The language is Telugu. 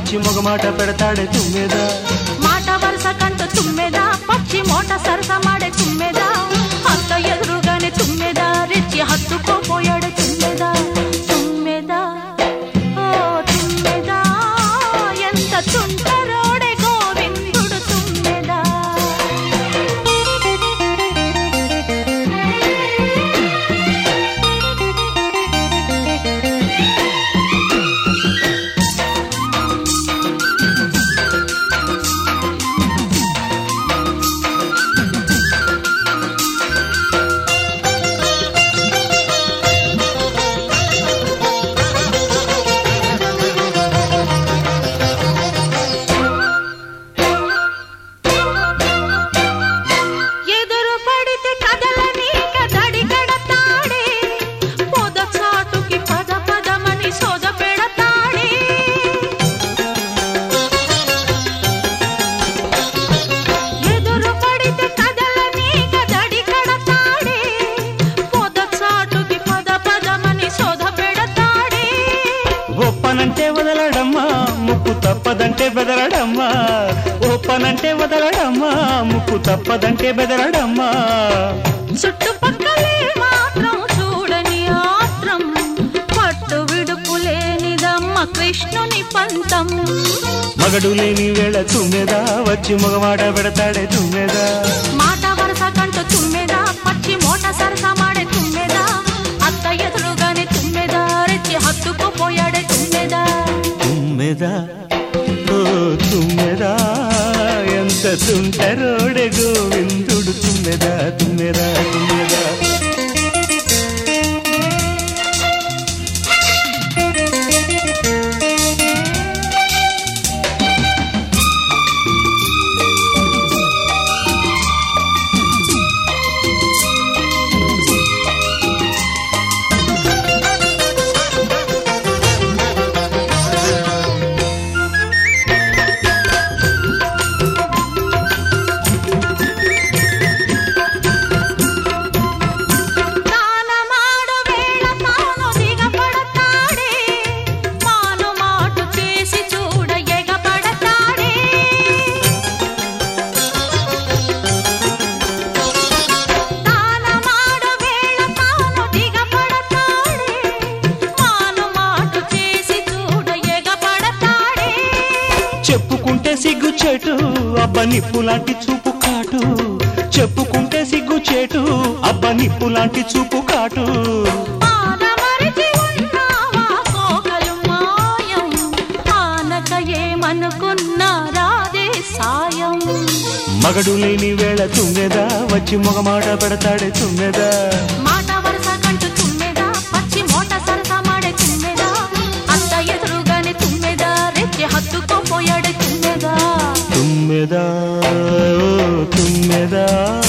వచ్చి మొగమాట పెడతాడే తుమ్మెదా మాట వరుస కంటూ తుమ్మెదా పచ్చి మోట సరస మాడే తుమ్మెదా అత్త ఎదురుగానే తుమ్మెదా రెచ్చి హత్తుకోపోయాడు తుమ్మెదా తుమ్మెదా ఓ తుమ్మెదా ఎంత తుంటరోడే గోవిందుడు తుమ్మెదా ఎదురు పడితే కదలనీక దడి కడతాడే పొద చాటుకి పద పదమని సోద పెడతాడే ఎదురు పడితే కదలనీక దడి కడతాడే పొద చాటుకి పద పదమని సోద పెడతాడే ఒప్పనంటే వదలడమ్మా ముక్కు తప్పదంటే బెదరడమ్మా ఒప్పనంటే వదలడమ్మా ముక్కు తప్పదంటే బెదరడమ్మా చుట్టుపక్కలే మాత్రం చూడని ఆత్రం పట్టు విడుపు లేనిదమ్మ కృష్ణుని పంతం మగడు లేని వేళ తుమ్మెదా వచ్చి మొగమాట పెడతాడే తుమ్మెదా మాట వరస కంటూ తుమ్మెదా పచ్చి మోట సరస మాడే తుమ్మెదా అత్త ఎదురుగానే తుమ్మెదా రెచ్చి హత్తుకుపోయాడే తుమ్మెదా తుమ్మెదా ఓ తుమ్మెదా ఎంత తుంటరోడే గోవిందుడు తుమ్మెదా తుమ్మెదా తుమ్మెదా తానమాడు వేళ తాను దిగపడతాడే మాను మాటు చేసి చూడ ఎగపడతాడే తానమాడు వేళ తాను దిగపడతాడే మాను మాటు చేసి చూడ ఎగపడతాడే చెప్పుకుంటే సిగ్గు చెటు అబ్బ నిప్పు లాంటి చూపు కాటు చెప్పుకుంటే సిగ్గు చెటు అబ్బ నిప్పు లాంటి చూపు కాటు ఆనమరిచి ఉన్నావా కోకలు మాయం ఆనక ఏమనుకున్నా రాదే సాయం మగడు లేని వేళ తుమ్మెదా వచ్చి మొగమాట పెడతాడే తుమ్మెదా మాట వరస కంటూ తుమ్మెదా పచ్చి మోట సరస మాడే తుమ్మెదా అంత ఎదురుగానే తుమ్మెదా రెచ్చి హత్తుకోపోయాడే తుమ్మెదా తుమ్మెదా ఓ తుమ్మెదా